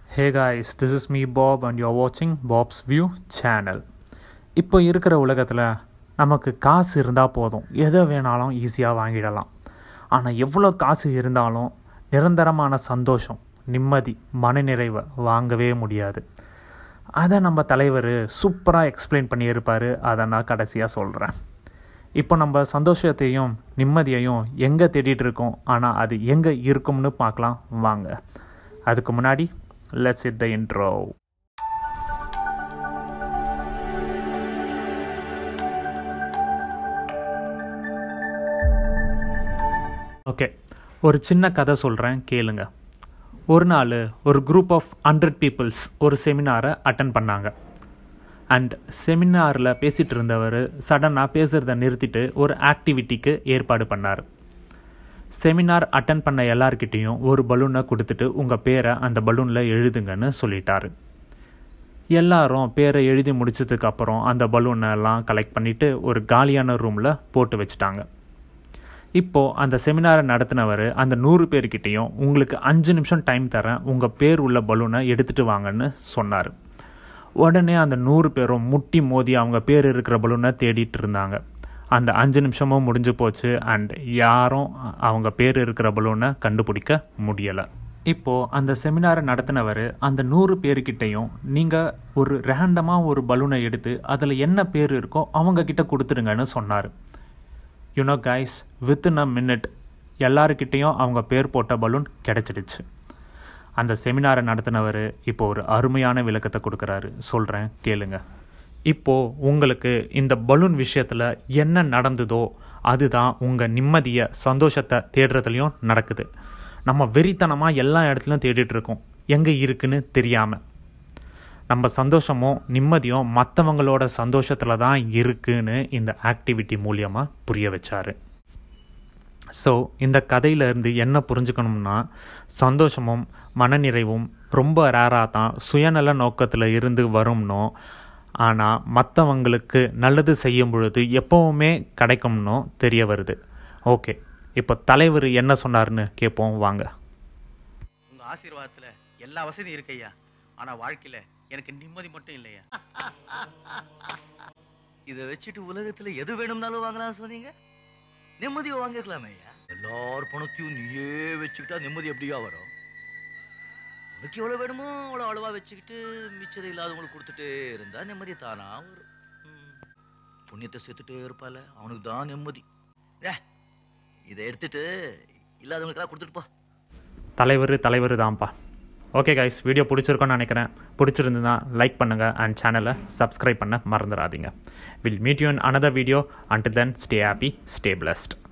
Hey guys, this is me Bob and you're watching Bob's View channel. இப்போ இருக்கிற உலகத்தில் நமக்கு காசு இருந்தால் போதும் எதை வேணாலும் ஈஸியாக வாங்கிடலாம் ஆனால் எவ்வளோ காசு இருந்தாலும் நிரந்தரமான சந்தோஷம் நிம்மதி மனநிறைவை வாங்கவே முடியாது அதை நம்ம தலைவர் சூப்பராக எக்ஸ்பிளைன் பண்ணியிருப்பார் அதை நான் கடைசியாக சொல்கிறேன் இப்போ நம்ம சந்தோஷத்தையும் நிம்மதியையும் எங்கே தேடிட்டு இருக்கோம் ஆனால் அது எங்கே இருக்கும்னு பார்க்கலாம் வாங்க அதுக்கு முன்னாடி let's hit the intro okay ஒரு சின்ன கதை சொல்கிறேன் கேளுங்க ஒரு நாள் ஒரு குரூப் ஆஃப் ஹண்ட்ரட் பீப்புள்ஸ் ஒரு செமினாரை அட்டன் பண்ணாங்க அண்ட் செமினாரில் பேசிகிட்டு இருந்தவர் சடனாக பேசுகிறத நிறுத்திட்டு ஒரு ஆக்டிவிட்டிக்கு ஏற்பாடு பண்ணார் செமினார் அட்டன் பண்ண எல்லார்கிட்டேயும் ஒரு பலூனை கொடுத்துட்டு உங்கள் பேரை அந்த பலூனில் எழுதுங்கன்னு சொல்லிட்டாரு எல்லாரும் பேரை எழுதி முடிச்சதுக்கு அப்புறம் அந்த பலூனை எல்லாம் கலெக்ட் பண்ணிவிட்டு ஒரு காலியான ரூமில் போட்டு வச்சுட்டாங்க இப்போது அந்த செமினாரை நடத்தினவர் அந்த நூறு பேர்கிட்டையும் உங்களுக்கு அஞ்சு நிமிஷம் டைம் தரேன் உங்கள் பேர் உள்ள பலூனை எடுத்துகிட்டு வாங்கன்னு சொன்னார் உடனே அந்த நூறு பேரும் முட்டி மோதி அவங்க பேர் இருக்கிற பலூனை தேடிட்டு இருந்தாங்க அந்த அஞ்சு நிமிஷமும் முடிஞ்சு போச்சு அண்ட் யாரும் அவங்க பேர் இருக்கிற பலூனை கண்டுபிடிக்க முடியலை இப்போது அந்த செமினாரை நடத்தினவர் அந்த நூறு பேர்கிட்டையும் நீங்கள் ஒரு ரேண்டமாக ஒரு பலூனை எடுத்து அதில் என்ன பேர் இருக்கோ அவங்க கிட்ட கொடுத்துருங்கன்னு சொன்னார் you know guys within a minute எல்லாருக்கிட்டேயும் அவங்க பேர் போட்ட பலூன் கிடச்சிடுச்சு அந்த செமினாரை நடத்தினவர் இப்போ ஒரு அருமையான விளக்கத்தை கொடுக்குறாரு சொல்கிறேன் கேளுங்க இப்போது உங்களுக்கு இந்த பலூன் விஷயத்தில் என்ன நடந்ததோ அதுதான் உங்கள் நிம்மதியை சந்தோஷத்தை தேடுறதுலையும் நடக்குது நம்ம வெறித்தனமாக எல்லா இடத்துலையும் தேடிட்டு இருக்கோம் எங்கே இருக்குன்னு தெரியாமல் நம்ம சந்தோஷமும் நிம்மதியும் மற்றவங்களோட சந்தோஷத்தில் தான் இருக்குன்னு இந்த ஆக்டிவிட்டி மூலியமாக புரிய வச்சாரு ஸோ இந்த கதையிலேருந்து என்ன புரிஞ்சுக்கணும்னா சந்தோஷமும் மனநிறைவும் ரொம்ப ரேராக தான் சுயநல நோக்கத்தில் இருந்து வரும்னோ ஆனால் மற்றவங்களுக்கு நல்லது செய்யும் பொழுது எப்போவுமே கிடைக்கும்னோ தெரிய வருது ஓகே இப்போ தலைவர் என்ன சொன்னார்னு கேட்போம் வாங்க உங்க ஆசீர்வாதத்துல எல்லா வசதியும் இருக்கையா ஆனா வாழ்க்கையில எனக்கு நிம்மதி மட்டும் இல்லையா இதை வச்சுட்டு உலகத்துல எது வேணும்னாலும் வாங்கலாம் சொன்னீங்க நிம்மதியை வாங்கிக்கலாமே ஐயா எல்லார் பணத்தையும் நீயே வச்சுக்கிட்டா நிம்மதி எப்படியா வரும் உனக்கு எவ்வளவு வேணுமோ அவ்வளோ அளவா வச்சுக்கிட்டு மிச்சதை இல்லாதவங்களுக்கு கொடுத்துட்டே இருந்தா நிம்மதி தானா வரும் ம். புண்ணியத்தை சேர்த்துட்டே இருப்பால அவனுக்கு தான் நிம்மதி ஏ இதை எடுத்துட்டு இல்லாதவங்களுக்கெல்லாம் கொடுத்துட்டு போ தலைவர் தலைவர் தான்ப்பா ஓகே கைஸ் வீடியோ பிடிச்சிருக்கோன்னு நினைக்கிறேன் பிடிச்சிருந்துன்னா லைக் பண்ணுங்கள் அண்ட் சேனலை சப்ஸ்கிரைப் பண்ண மறந்துடாதீங்க will meet you in another video until then stay happy stay blessed